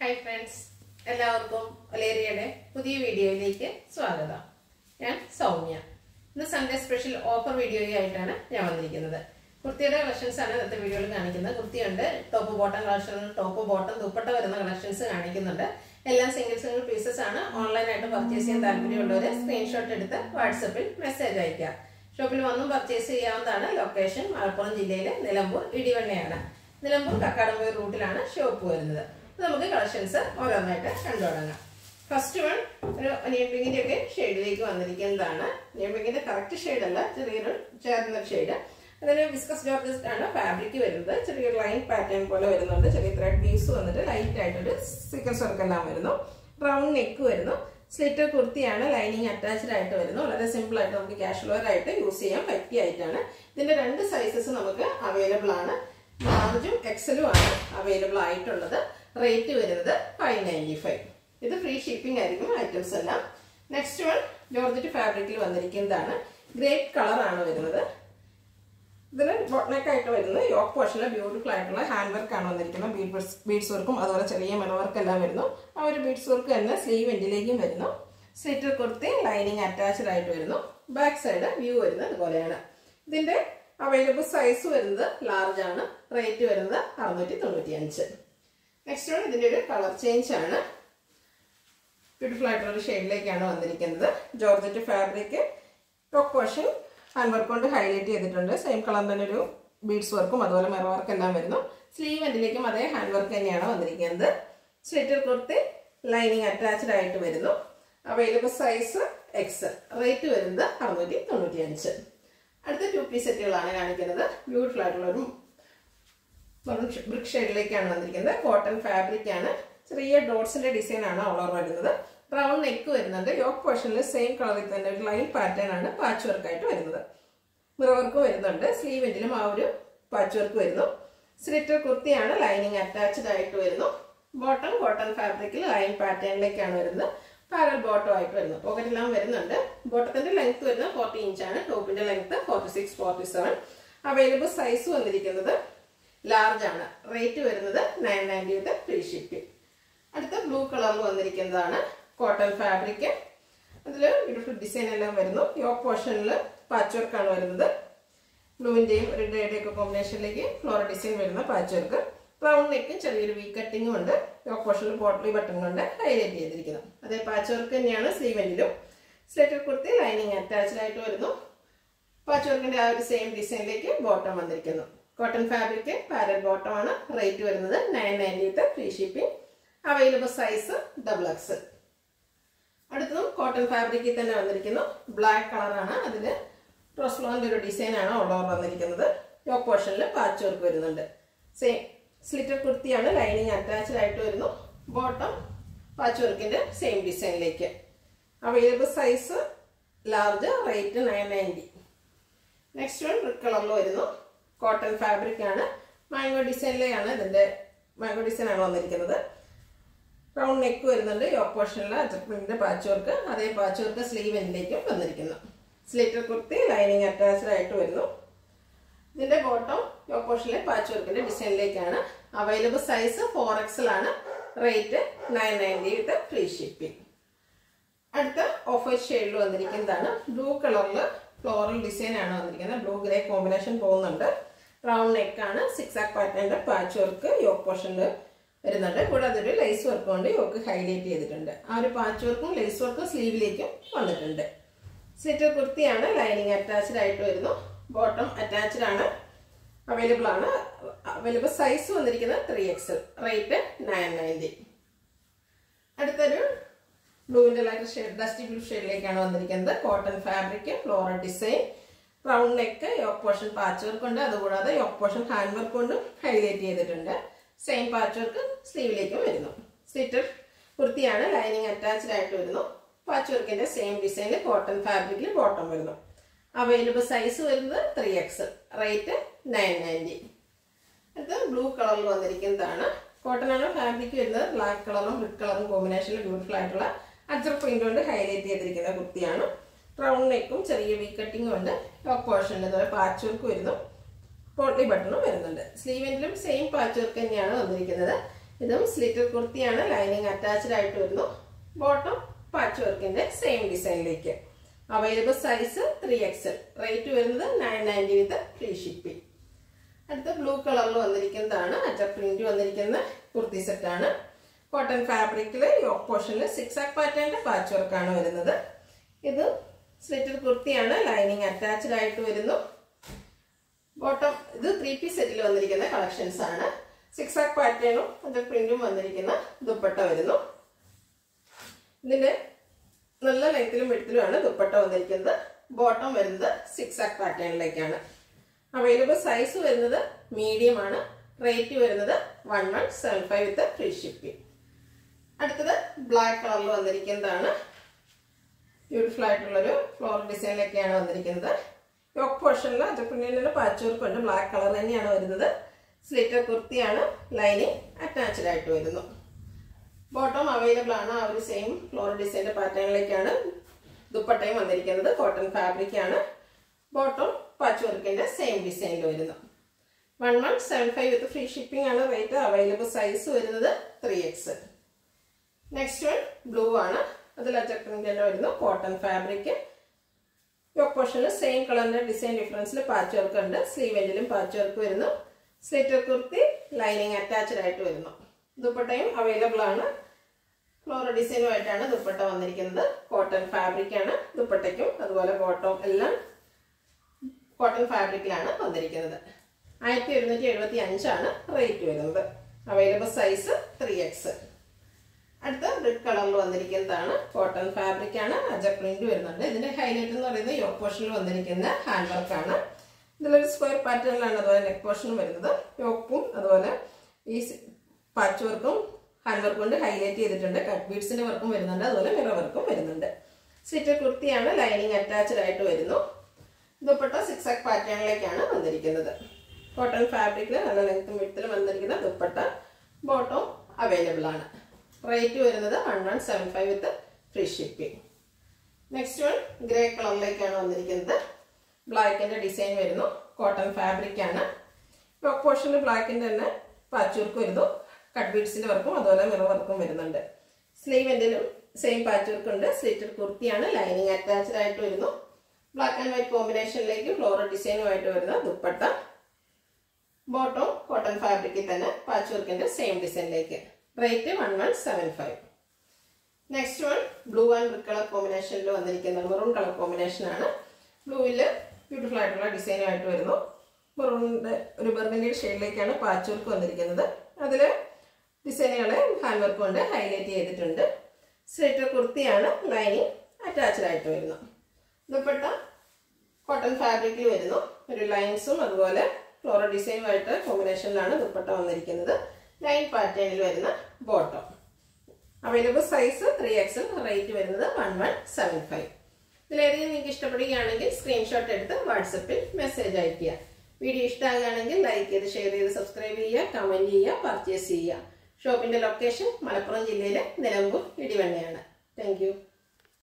hi friends എല്ലാവർക്കും ഒലേറിയയുടെ പുതിയ വീഡിയോയിലേക്ക് സ്വാഗതം ഞാൻ സൗമ്യ ഇന്ന് സൺഡേ സ്പെഷ്യൽ ഓഫർ വീഡിയോയായിട്ടാണ് ഞാൻ വന്നിരിക്കുന്നത് കുർത്തിയുടെ കളക്ഷൻസ് ആണ് ഇന്നത്തെ വീഡിയോയിൽ കാണിക്കുന്നത് കുർത്തിയുണ്ട് top bottom collection top bottom dupatta വരുന്ന കളക്ഷൻസ് കാണിക്കുന്നുണ്ട് എല്ലാം സിംഗിൾ സിംഗിൾ പീസസ് ആണ് ഓൺലൈനായിട്ട് പർച്ചേസ് ചെയ്യാൻ താല്പര്യമുള്ളവർ സ്ക്രീൻഷോട്ട് എടുത്ത് വാട്സപ്പിൽ മെസ്സേജ് അയക്കുക ഷോപ്പിൽ വന്നും പർച്ചേസ് ചെയ്യാവുന്നതാണ് ലൊക്കേഷൻ മലപ്പുറം ജില്ലയിലെ നിലമ്പൂർ ഇടിവണ്ണയാണ് നിലമ്പൂർ കക്കാടംപോയി റൂട്ടിലാണ് ഷോപ്പ് വരുന്നത് അപ്പൊ നമുക്ക് കളക്ഷൻസ് ഓരോന്നായിട്ട് കണ്ടു തുടങ്ങാം ഫസ്റ്റ് വൺ ഒരു ഒനിയൻ പിങ്കിന്റെ ഒക്കെ ഷെയ്ഡിലേക്ക് വന്നിരിക്കുന്നതാണ് ഒനിയൻ പിങ്കിന്റെ കറക്റ്റ് ഷെയ്ഡ് അല്ല ചെറിയൊരു ചേർന്ന ഷെയ്ഡ് അതിന് വിസ്കസ് ജോർജസ്റ്റ് ആണ് ഫാബ്രിക് വരുന്നത് ചെറിയൊരു ലൈൻ പാറ്റേൺ പോലെ വരുന്നുണ്ട് ചെറിയ ത്രെഡ് പീസ് വന്നിട്ട് ലൈറ്റ് ആയിട്ടൊരു സീക്വൻസ് വർക്ക് എല്ലാം വരുന്നു റൗണ്ട് നെക്ക് വരുന്നു സ്ലിറ്റ് കുർത്തിയാണ് ലൈനിങ് അറ്റാച്ച്ഡ് ആയിട്ട് വരുന്നു വളരെ സിമ്പിൾ ആയിട്ട് നമുക്ക് ക്യാഷ് വെയർ ആയിട്ട് യൂസ് ചെയ്യാൻ പറ്റിയ ആയിട്ടാണ് ഇതിന്റെ രണ്ട് സൈസസ് നമുക്ക് അവൈലബിൾ ആണ് ലാർജും എക്സലും ആണ് അവൈലബിൾ ആയിട്ടുള്ളത് റേറ്റ് വരുന്നത് ഫൈവ് നയൻറ്റി ഫൈവ് ഇത് ഫ്രീ ഷിപ്പിംഗ് ആയിരിക്കും ഐറ്റംസ് എല്ലാം നെക്സ്റ്റ് വൺ ജോർജറ്റ് ഫാബ്രിക്കിൽ വന്നിരിക്കുന്നതാണ് ഗ്രേപ്പ് കളറാണ് വരുന്നത് ഇതിന് ബോട്ട്നെക്ക് ആയിട്ട് വരുന്നത് യോക്ക് പോർഷനിൽ ബ്യൂട്ടിഫുൾ ആയിട്ടുള്ള ഹാൻഡ് വർക്ക് ആണ് വന്നിരിക്കുന്നത് ബീഡ് ബീഡ്സ് വർക്കും അതുപോലെ ചെറിയ മെറ വർക്ക് എല്ലാം വരുന്നു ആ ഒരു ബീഡ്സ് വർക്ക് തന്നെ സ്ലീവ് എൻഡിലേക്കും വരുന്നു സ്ലിറ്റർ കുർത്തി ലൈനിങ് അറ്റാച്ച്ഡ് ആയിട്ട് വരുന്നു ബാക്ക് സൈഡ് വ്യൂ വരുന്നത് ഇതുപോലെയാണ് ഇതിന്റെ അവൈലബിൾ സൈസ് വരുന്നത് ലാർജ് ആണ് റേറ്റ് വരുന്നത് അറുന്നൂറ്റി തൊണ്ണൂറ്റി അഞ്ച് നെക്സ്റ്റ് വൺ ഇതിന്റെ ഒരു കളർ ചേഞ്ച് ആണ് ബ്യൂട്ടിഫുൾ ആയിട്ടുള്ള ഒരു ഷെയ്ഡിലേക്കാണ് വന്നിരിക്കുന്നത് georgette fabric top portion hand work കൊണ്ട് ഹൈലൈറ്റ് ചെയ്തിട്ടുണ്ട് സെയിം കളർ തന്നെ ഒരു ബീഡ്സ് വർക്കും അതുപോലെ മെറ വർക്ക് എല്ലാം വരുന്നു സ്ലീവ് എൻഡിലേക്കും അതേ ഹാൻഡ് വർക്ക് തന്നെയാണ് വന്നിരിക്കുന്നത് സ്ലിറ്റർ കുർത്തി ലൈനിങ് അറ്റാച്ച്ഡ് ആയിട്ട് വരുന്നു അവൈലബിൾ സൈസ് എക്സ് റേറ്റ് വരുന്നത് അറുന്നൂറ്റി തൊണ്ണൂറ്റി അഞ്ച് അടുത്ത ടു പീസ് സെറ്റുകളാണ് കാണിക്കുന്നത് ബ്യൂട്ടിഫുൾ ആയിട്ടുള്ള ഒരു ബ്രിക് ഷെയ്ഡിലേക്കാണ് വന്നിരിക്കുന്നത് കോട്ടൺ ഫാബ്രിക് ആണ് ചെറിയ ഡോട്ട്സിന്റെ ഡിസൈൻ ആണ് ഓൾ ഓവർ വരുന്നത് റൗണ്ട് നെക്ക് വരുന്നുണ്ട് യോക്ക് പോർഷനിൽ സെയിം കളറിൽ തന്നെ ഒരു ലൈൻ പാറ്റേൺ ആണ് പാച്ച് വർക്ക് ആയിട്ട് വരുന്നത് മിറ വർക്ക് വരുന്നുണ്ട് സ്ലീവെന്റിലും ആ ഒരു പാച്ച് വർക്ക് വരുന്നു സ്ലിറ്റർ കുർത്തിയാണ് ലൈനിങ് അറ്റാച്ച്ഡ് ആയിട്ട് വരുന്നു ബോട്ടം കോട്ടൺ ഫാബ്രിക്കിൽ ലൈൻ പാറ്റേണിലേക്കാണ് വരുന്നത് പാരൽ ബോട്ടം ആയിട്ട് വരുന്നു പോക്കറ്റ് എല്ലാം വരുന്നുണ്ട് ബോട്ടത്തിന്റെ ലെങ്ത് വരുന്നത് ഫോർട്ടി ഇഞ്ച് ആണ് ടോപ്പിന്റെ length forty six forty seven available size വന്നിരിക്കുന്നത് ലാർജ് ആണ് റേറ്റ് വരുന്നത് nine ninety with free shipping അടുത്ത ബ്ലൂ കളറിൽ വന്നിരിക്കുന്നതാണ് കോട്ടൺ ഫാബ്രിക് അതിൽ ബ്യൂട്ടിഫുൾ ഡിസൈൻ എല്ലാം വരുന്നു യോക്ക് പോർഷനിൽ പാച്ച് വർക്കാണ് വരുന്നത് ബ്ലൂവിൻ്റെയും റെഡിൻ്റെയും ഒക്കെ കോമ്പിനേഷനിലേക്ക് ഫ്ലോർ ഡിസൈൻ വരുന്ന പാച്ച് വർക്ക് റൗണ്ട് നെക്കും ചെറിയൊരു വി കട്ടിങ്ങും ഉണ്ട് യോക്ക് പോർഷനിൽ പോട്ട്ലി ബട്ടൺ കൊണ്ട് ഹൈലൈറ്റ് ചെയ്തിരിക്കുന്നു അതേ പാച്ച് വർക്ക് തന്നെയാണ് സ്ലീവെൻറ്റിലും സ്ലെറ്റർ കുർത്തി ലൈനിങ് അറ്റാച്ച്ഡ് ആയിട്ട് വരുന്നു പാച്ച് വർക്കിന്റെ ആ ഒരു സെയിം ഡിസൈനിലേക്ക് ബോട്ടം വന്നിരിക്കുന്നു കോട്ടൺ ഫാബ്രിക് പാരൽ ബോട്ടം ആണ് റേറ്റ് വരുന്നത് nine ninety free shipping available size double X അടുത്തതും കോട്ടൺ ഫാബ്രിക്കിൽ തന്നെ വന്നിരിക്കുന്നു ബ്ലാക്ക് കളറാണ് അതിൽ റോസ്ലോന്റെ ഒരു ഡിസൈൻ ആണ് ഓൾ ഓവർ വന്നിരിക്കുന്നത് യോക്ക് പോർഷനിൽ പാച്ച് വർക്ക് വരുന്നുണ്ട് സെയിം സ്ലിറ്റർ കുർത്തിയാണ് ലൈനിങ് അറ്റാച്ച്ഡ് ആയിട്ട് വരുന്നു ബോട്ടം പാച്ച് വർക്കിന്റെ സെയിം ഡിസൈനിലേക്ക് available size large rate nine ninety next one red കളറിൽ വരുന്നു കോട്ടൺ ഫാബ്രിക് ആണ് മാംഗോ ഡിസൈനിലെയാണ് ഇതിന്റെ മാംഗോ ഡിസൈൻ ആണ് വന്നിരിക്കുന്നത് റൗണ്ട് നെക്ക് വരുന്നുണ്ട് യോക്ക് പോർഷനിൽ അച്ചപ്രിന്റിന്റെ പാച്ച് വർക്ക് അതേ പാച്ച് വർക്ക് സ്ലീവ് എൻഡിലേക്കും വന്നിരിക്കുന്നു സ്ലിറ്റർ കുർത്തി ലൈനിങ് അറ്റാച്ച്ഡ് ആയിട്ട് വരുന്നു ഇതിന്റെ ബോട്ടം യോക്ക് പോർഷനിലെ പാച്ച് വർക്കിന്റെ ഡിസൈനിലേക്കാണ് അവൈലബിൾ സൈസ് ഫോർ എക്സൽ ആണ് rate nine ninety with free shipping അടുത്ത ഓഫ് ഷെയ്ഡിൽ വന്നിരിക്കുന്നതാണ് ബ്ലൂ കളറിൽ ഫ്ലോറൽ ഡിസൈൻ ആണ് വന്നിരിക്കുന്നത് ബ്ലൂ ഗ്രേ കോമ്പിനേഷൻ പോകുന്നുണ്ട് റൗണ്ട് നെക്ക് ആണ് സിക്സ് ആക്ക് പാറ്റേണിന്റെ പാച്ച് വർക്ക് യോക്ക് പോർഷനിൽ വരുന്നുണ്ട് കൂടാതെ ഒരു ലേസ് വർക്ക് കൊണ്ട് യോക്ക് ഹൈലൈറ്റ് ചെയ്തിട്ടുണ്ട് ആ ഒരു പാച്ച് വർക്കും ലേസ് വർക്കും സ്ലീവിലേക്കും വന്നിട്ടുണ്ട് സ്ലിറ്റർ കുർത്തിയാണ് ലൈനിങ് അറ്റാച്ച്ഡ് ആയിട്ട് വരുന്നു ബോട്ടം അറ്റാച്ച്ഡ് ആണ് അവൈലബിൾ ആണ് അവൈലബിൾ സൈസ് വന്നിരിക്കുന്നത് three XL rate nine ninety അടുത്തൊരു ബ്ലൂവിന്റെ ലൈറ്റ് ഷെയ്ഡ് ഡസ്റ്റി ബ്ലൂ ഷെയ്ഡിലേക്കാണ് വന്നിരിക്കുന്നത് cotton fabric floral design round neck yoke portion patch work ഉണ്ട് അതുകൂടാതെ യോക്ക് പോർഷൻ ഹാൻഡ് വർക്ക് കൊണ്ടും ഹൈലൈറ്റ് ചെയ്തിട്ടുണ്ട് സെയിം പാച്ച് വർക്ക് സ്ലീവിലേക്കും വരുന്നു സ്ലിറ്റർ കുർത്തിയാണ് ലൈനിങ് അറ്റാച്ച്ഡ് ആയിട്ട് വരുന്നു പാച്ച് വർക്കിന്റെ സെയിം ഡിസൈനിൽ കോട്ടൺ ഫാബ്രിക്കിൽ ബോട്ടം വരുന്നു അവൈലബിൾ സൈസ് വരുന്നത് three X rate nine ninety ഇത് ബ്ലൂ കളറിൽ വന്നിരിക്കുന്നതാണ് കോട്ടൺ ആണ് ഫാബ്രിക് വരുന്നത് ബ്ലാക്ക് കളറും റെഡ് കളറും കോമ്പിനേഷനിൽ ബ്യൂട്ടിഫുൾ ആയിട്ടുള്ള അജർ പ്രിന്റ് കൊണ്ട് ഹൈലൈറ്റ് ചെയ്തിരിക്കുന്ന കുർത്തിയാണ് റൗണ്ട് നെക്കും ചെറിയ വി കട്ടിങ്ങും ഉണ്ട് ടോപ്പ് പോർഷനിൽ ഇതുപോലെ പാച്ച് വർക്ക് വരുന്നു പോട്ട്ലി ബട്ടണും വരുന്നുണ്ട് സ്ലീവിലും സെയിം പാച്ച് വർക്ക് തന്നെയാണ് വന്നിരിക്കുന്നത് ഇതും സ്ലിറ്റർ കുർത്തിയാണ് ലൈനിങ് അറ്റാച്ച്ഡ് ആയിട്ട് വരുന്നു ബോട്ടം പാച്ച് വർക്കിന്റെ സെയിം ഡിസൈനിലേക്ക് available size three XL rate വരുന്നത് nine ninety with free shipping അടുത്ത ബ്ലൂ കളറിൽ വന്നിരിക്കുന്നതാണ് അറ്റ പ്രിന്റ് വന്നിരിക്കുന്ന കുർത്തി സെറ്റാണ് കോട്ടൺ ഫാബ്രിക്കിൽ യോക്ക് പോർഷനിൽ സിക്സ് ആക്ക് പാറ്റേണിന്റെ പാച്ച് വർക്കാണ് വരുന്നത് ഇത് സ്ലിറ്റർ കുർത്തിയാണ് ലൈനിങ് അറ്റാച്ച്ഡ് ആയിട്ട് വരുന്നു ബോട്ടം ഇത് ത്രീ പീസ് സെറ്റിൽ വന്നിരിക്കുന്ന കളക്ഷൻസ് ആണ് സിക്സ് ആക്ക് പാറ്റേണും അതിന്റെ പ്രിന്റും വന്നിരിക്കുന്ന ദുപ്പട്ട വരുന്നു ഇതിന്റെ നല്ല ലെങ്ത്തിലും വെടുത്തിലുമാണ് ദുപ്പട്ട വന്നിരിക്കുന്നത് ബോട്ടം വരുന്നത് സിക്സ് ആക്ക് പാറ്റേണിലേക്കാണ് അവൈലബിൾ സൈസ് വരുന്നത് മീഡിയം ആണ് റേറ്റ് വരുന്നത് one one seven five with free shipping അടുത്തത് ബ്ലാക്ക് കളറിൽ വന്നിരിക്കുന്നതാണ് ബ്യൂട്ടിഫുൾ ആയിട്ടുള്ളൊരു ഫ്ലോർ ഡിസൈനിലൊക്കെയാണ് വന്നിരിക്കുന്നത് യോക്ക് പോർഷനിൽ അജപ്പിണ്ണിൻ്റെ പാച്ച് വർക്ക് ഉണ്ട് ബ്ലാക്ക് കളർ തന്നെയാണ് വരുന്നത് സ്ലിറ്റർ കുർത്തിയാണ് ലൈനിങ് അറ്റാച്ച്ഡ് ആയിട്ട് വരുന്നു ബോട്ടം അവൈലബിൾ ആണ് ആ ഒരു സെയിം ഫ്ലോർ ഡിസൈൻ്റെ പാറ്റേണിലേക്കാണ് ദുപ്പട്ടയും വന്നിരിക്കുന്നത് കോട്ടൺ ഫാബ്രിക് ആണ് ബോട്ടം പാച്ച് വർക്കിന്റെ സെയിം ഡിസൈനിൽ വരുന്നു one one seven five with free shipping ആണ് റേറ്റ് അവൈലബിൾ സൈസ് വരുന്നത് three X next one blue ആണ് അതിൽ അറ്റപ്രിന്റ് തന്നെ വരുന്നു കോട്ടൺ ഫാബ്രിക് യോക്ക് പോർഷനിൽ സെയിം കളറിന്റെ ഡിസൈൻ ഡിഫറൻസിൽ പാച്ച് വർക്ക് ഉണ്ട് സ്ലീവ് എൻഡിലും പാച്ച് വർക്ക് വരുന്നു സ്ലിറ്റർ കുർത്തി ലൈനിങ് അറ്റാച്ച്ഡ് ആയിട്ട് വരുന്നു ദുപ്പട്ടയും അവൈലബിൾ ആണ് ഫ്ലോറ ഡിസൈനുമായിട്ടാണ് ദുപ്പട്ട വന്നിരിക്കുന്നത് കോട്ടൺ ഫാബ്രിക് ആണ് ദുപ്പട്ടയ്ക്കും അതുപോലെ ബോട്ടവും എല്ലാം കോട്ടൺ ഫാബ്രിക്കിലാണ് വന്നിരിക്കുന്നത് ആയിരത്തി ഒരുന്നൂറ്റി എഴുപത്തി അഞ്ചാണ് റേറ്റ് വരുന്നത് അവൈലബിൾ സൈസ് ത്രീ എക്സ് അടുത്ത ബ്രിക്ക് കളറിൽ വന്നിരിക്കുന്നതാണ് കോട്ടൺ ഫാബ്രിക് ആണ് അജ പ്രിന്റ് വരുന്നുണ്ട് ഇതിന്റെ ഹൈലൈറ്റ് എന്ന് പറയുന്നത് യോക്ക് പോർഷനിൽ വന്നിരിക്കുന്ന ഹാൻഡ് വർക്കാണ് ഇതിലൊരു സ്ക്വയർ പാറ്റേണിലാണ് അതുപോലെ നെക്ക് പോർഷനും വരുന്നത് യോക്കും അതുപോലെ ഈ പാച്ച് വർക്കും ഹാൻഡ് വർക്ക് കൊണ്ട് ഹൈലൈറ്റ് ചെയ്തിട്ടുണ്ട് കട്ട് ബീഡ്സിന്റെ വർക്കും വരുന്നുണ്ട് അതുപോലെ മിറർ വർക്കും വരുന്നുണ്ട് സിറ്റർ കുർത്തിയാണ് ലൈനിങ് അറ്റാച്ച്ഡ് ആയിട്ട് വരുന്നു ദുപ്പട്ട സിക്സ് ആക്ക് പാറ്റേണിലേക്കാണ് വന്നിരിക്കുന്നത് കോട്ടൺ ഫാബ്രിക്കിൽ നല്ല ലെങ്ത്തും വിട്ടിലും വന്നിരിക്കുന്ന ദുപ്പട്ട ബോട്ടം അവൈലബിൾ ആണ് റേറ്റ് വരുന്നത് one one seven five with free shipping next one grey കളറിലേക്കാണ് വന്നിരിക്കുന്നത് ബ്ലാക്കിന്റെ ഡിസൈൻ വരുന്നു കോട്ടൺ ഫാബ്രിക് ആണ് ടോപ്പ് പോർഷനിൽ ബ്ലാക്കിന്റെ തന്നെ പാച്ച് വർക്ക് വരുന്നു കട്ട് ബീഡ്സിന്റെ വർക്കും അതുപോലെ മിറർ വർക്കും വരുന്നുണ്ട് സ്ലീവ് എൻഡിലും സെയിം പാച്ച് വർക്ക് ഉണ്ട് സ്ലിറ്റഡ് കുർത്തിയാണ് ലൈനിങ് അറ്റാച്ച്ഡ് ആയിട്ട് വരുന്നു ബ്ലാക്ക് ആൻഡ് വൈറ്റ് കോമ്പിനേഷനിലേക്ക് ഫ്ലോറൽ ഡിസൈനുമായിട്ട് വരുന്ന ദുപ്പട്ട ബോട്ടം കോട്ടൺ ഫാബ്രിക്കിൽ തന്നെ പാച്ച് വർക്കിന്റെ same ഡിസൈനിലേക്ക് rate one one seven five next one blue and brick colour കോമ്പിനേഷനിൽ വന്നിരിക്കുന്ന മെറൂൺ കളർ കോമ്പിനേഷൻ ആണ് ബ്ലൂവിൽ ബ്യൂട്ടിഫുൾ ആയിട്ടുള്ള ഡിസൈനുമായിട്ട് വരുന്നു മെറൂണിന്റെ ഒരു ബർഗൻഡി ഷെയ്ഡിലേക്കാണ് പാച്ച് വർക്ക് വന്നിരിക്കുന്നത് അതിൽ ഡിസൈനുകളെ ഹാൻഡ് വർക്ക് കൊണ്ട് ഹൈലൈറ്റ് ചെയ്തിട്ടുണ്ട് സ്ലിറ്റർ കുർത്തിയാണ് ലൈനിങ് അറ്റാച്ച്ഡ് ആയിട്ട് വരുന്നു ദുപ്പട്ട കോട്ടൺ ഫാബ്രിക്കിൽ വരുന്നു ഒരു ലൈൻസും അതുപോലെ ഫ്ലോറൽ ഡിസൈനുമായിട്ട് കോമ്പിനേഷനിലാണ് ദുപ്പട്ട വന്നിരിക്കുന്നത് ലൈൻ പാറ്റേണിൽ വരുന്ന bottom available size three XL rate വരുന്നത് വൺ വൺ സെവൻ ഫൈവ് ഇതിലേതെങ്കിലും നിങ്ങൾക്ക് ഇഷ്ടപ്പെടുകയാണെങ്കിൽ സ്ക്രീൻഷോട്ട് എടുത്ത് വാട്സപ്പിൽ മെസ്സേജ് അയയ്ക്കുക വീഡിയോ ഇഷ്ടമാകുകയാണെങ്കിൽ ലൈക്ക് ചെയ്ത് ഷെയർ ചെയ്ത് സബ്സ്ക്രൈബ് ചെയ്യുക കമൻറ്റ് ചെയ്യുക പർച്ചേസ് ചെയ്യുക ഷോപ്പിന്റെ ലൊക്കേഷൻ മലപ്പുറം ജില്ലയിലെ നിലമ്പൂർ ഇടിവണ്ണയാണ് താങ്ക്